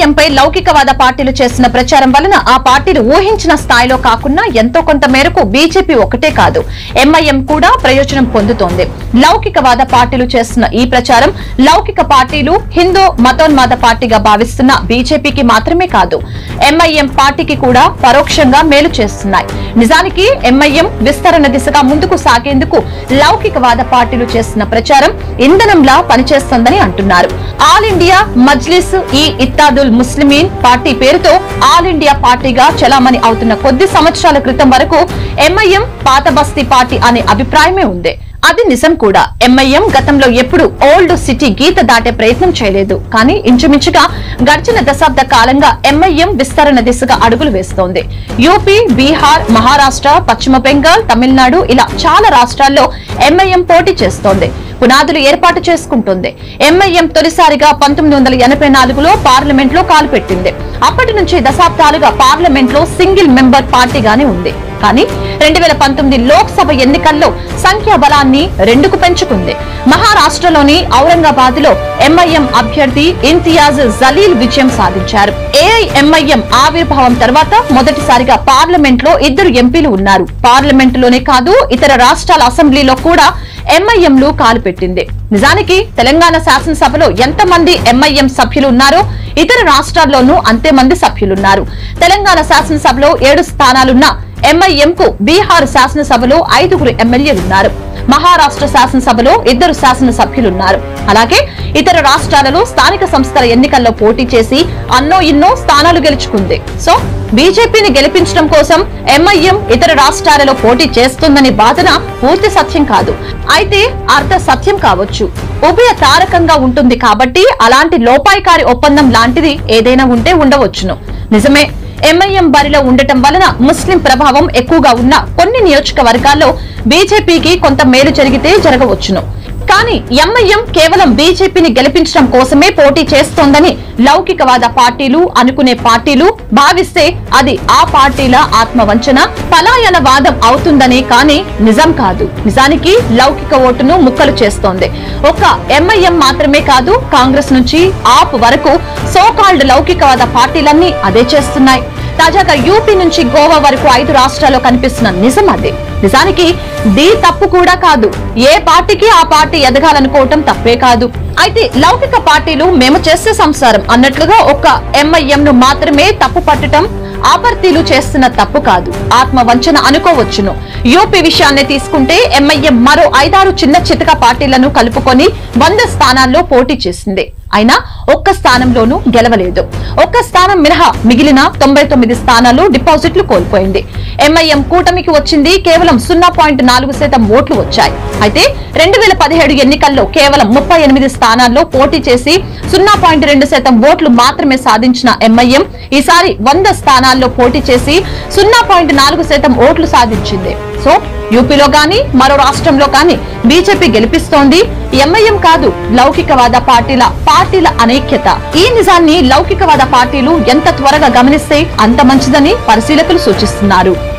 ఎంఐఎంపై లౌకికవాద పార్టీలు చేస్తున్న ప్రచారం వలన ఆ పార్టీలు ఊహించిన స్థాయిలో కాకుండా ఎంతో కొంత మేరకు బీజేపీ ఒకటే కాదు ఎంఐఎం కూడా ప్రయోజనం పొందుతోంది లౌకికవాద పార్టీలు చేస్తున్న ఈ ప్రచారం లౌకిక పార్టీలు హిందూ మతోన్మాద పార్టీగా భావిస్తున్న బీజేపీకి మాత్రమే కాదు ఎంఐఎం పార్టీకి కూడా పరోక్షంగా మేలు చేస్తున్నాయి నిజానికి ఎంఐఎం విస్తరణ దిశగా ముందుకు సాగేందుకు లౌకికవాద పార్టీలు చేస్తున్న ప్రచారం ఇంధనంలా పనిచేస్తోందని అంటున్నారు all India Majlis e Ittehadul Muslimeen party పేరుతో ఆల్ ఇండియా పార్టీగా చలామణి అవుతున్న కొద్ది సంవత్సరాల క్రితం వరకు ఎంఐఎం పాత బస్తీ పార్టీ అనే అభిప్రాయమే ఉంది అది నిజం కూడా ఎంఐఎం గతంలో ఎప్పుడు ఓల్డ్ సిటీ గీత దాటే ప్రయత్నం చేయలేదు కానీ ఇంచుమించుగా గడిచిన దశాబ్ద కాలంగా ఎంఐఎం విస్తరణ దిశగా అడుగులు వేస్తోంది యూపీ బీహార్ మహారాష్ట్ర పశ్చిమ బెంగాల్ తమిళనాడు ఇలా చాలా రాష్ట్రాల్లో ఎంఐఎం పోటీ చేస్తోంది పునాదులు ఏర్పాటు చేసుకుంటుంది ఎంఐఎం తొలిసారిగా పంతొమ్మిది వందల ఎనభై నాలుగులో పార్లమెంట్ లో కాలు పెట్టింది అప్పటి నుంచి దశాబ్దాలుగా పార్లమెంట్ లో సింగిల్ మెంబర్ పార్టీగానే ఉంది కానీ రెండు వేల పంతొమ్మిది లోక్సభ ఎన్నికల్లో సంఖ్యాబలాన్ని రెండుకు పెంచుకుంది మహారాష్ట్రలోని ఔరంగాబాద్ లో ఎంఐఎం అభ్యర్థి ఇంతియాజ్ జలీల్ విజయం సాధించారు ఏఐఎంఐఎం ఆవిర్భావం తర్వాత మొదటిసారిగా పార్లమెంట్ లో ఇద్దరు ఎంపీలు ఉన్నారు పార్లమెంట్ లోనే కాదు ఇతర రాష్ట్రాల అసెంబ్లీలో కూడా ఎంఐఎంలు కాలు పెట్టింది నిజానికి తెలంగాణ శాసనసభలో ఎంతమంది ఎంఐఎం సభ్యులు ఉన్నారో ఇతర రాష్ట్రాల్లోనూ అంతే మంది సభ్యులున్నారు తెలంగాణ శాసనసభలో ఏడు స్థానాలున్న ఎంఐఎం కు బీహార్ శాసనసభలో ఐదుగురు ఎమ్మెల్యేలున్నారు మహారాష్ట్ర శాసనసభలో ఇద్దరు శాసనసభ్యులున్నారు అలాగే ఇతర రాష్ట్రాలలో స్థానిక సంస్థల ఎన్నికల్లో పోటీ చేసి అన్నో ఇన్నో స్థానాలు గెలుచుకుంది సో బీజేపీని గెలిపించడం కోసం ఎంఐఎం ఇతర రాష్ట్రాలలో పోటీ చేస్తుందని బాధన పూర్తి సత్యం కాదు అయితే అర్ధ సత్యం కావచ్చు ఉభయ తారకంగా ఉంటుంది కాబట్టి అలాంటి లోపాయికారి ఒప్పందం లాంటిది ఏదైనా ఉంటే ఉండవచ్చును నిజమే ఎంఐఎం బరిలో ఉండటం వలన ముస్లిం ప్రభావం ఎక్కువగా ఉన్న కొన్ని నియోజకవర్గాల్లో బీజేపీకి కొంత మేలు జరిగితే జరగవచ్చును కానీ ఎంఐఎం కేవలం బీజేపీని గెలిపించడం కోసమే పోటీ చేస్తోందని లౌకికవాద పార్టీలు అనుకునే పార్టీలు భావిస్తే అది ఆ పార్టీల ఆత్మవంచన పలాయనవాదం అవుతుందని కానీ నిజం కాదు నిజానికి లౌకిక ఓటును ముక్కలు చేస్తోంది ఒక ఎంఐఎం మాత్రమే కాదు కాంగ్రెస్ నుంచి ఆప్ వరకు సోకాల్డ్ లౌకికవాద పార్టీలన్నీ అదే చేస్తున్నాయి తాజాగా యూపీ నుంచి గోవా వరకు ఐదు రాష్ట్రాల్లో కనిపిస్తున్న నిజం అది నిజానికి దీ తప్పు కూడా కాదు ఏ పార్టీకి ఆ పార్టీ ఎదగాలనుకోవటం తప్పే కాదు అయితే లౌకిక పార్టీలు మేము చేసే సంసారం అన్నట్లుగా ఒక ఎంఐఎం ను మాత్రమే తప్పు పట్టడం ఆపర్తీలు చేస్తున్న తప్పు కాదు ఆత్మ వంచన అనుకోవచ్చును యూపీ విషయాన్ని తీసుకుంటే ఎంఐఎం మరో ఐదారు చిన్న చితక పార్టీలను కలుపుకొని వంద స్థానాల్లో పోటీ చేసింది అయినా ఒక్క స్థానంలోనూ గెలవలేదు ఒక్క స్థానం మినహా మిగిలిన తొంభై తొమ్మిది స్థానాలు డిపాజిట్లు కోల్పోయింది ఎంఐఎం కూటమికి వచ్చింది కేవలం సున్నా పాయింట్ నాలుగు శాతం ఓట్లు వచ్చాయి అయితే రెండు వేల పదిహేడు ఎన్నికల్లో కేవలం ముప్పై ఎనిమిది స్థానాల్లో పోటీ చేసి సున్నా పాయింట్ రెండు శాతం ఓట్లు మాత్రమే సాధించిన ఎంఐఎం ఈసారి వంద స్థానాల్లో పోటీ చేసి సున్నా పాయింట్ నాలుగు శాతం ఓట్లు సాధించింది సో యూపీలో గాని మరో రాష్ట్రంలో గాని బీజేపీ గెలిపిస్తోంది ఎంఐఎం కాదు లౌకికవాద పార్టీల పార్టీల అనైక్యత ఈ నిజాన్ని లౌకికవాద పార్టీలు ఎంత త్వరగా గమనిస్తే అంత మంచిదని పరిశీలకులు సూచిస్తున్నారు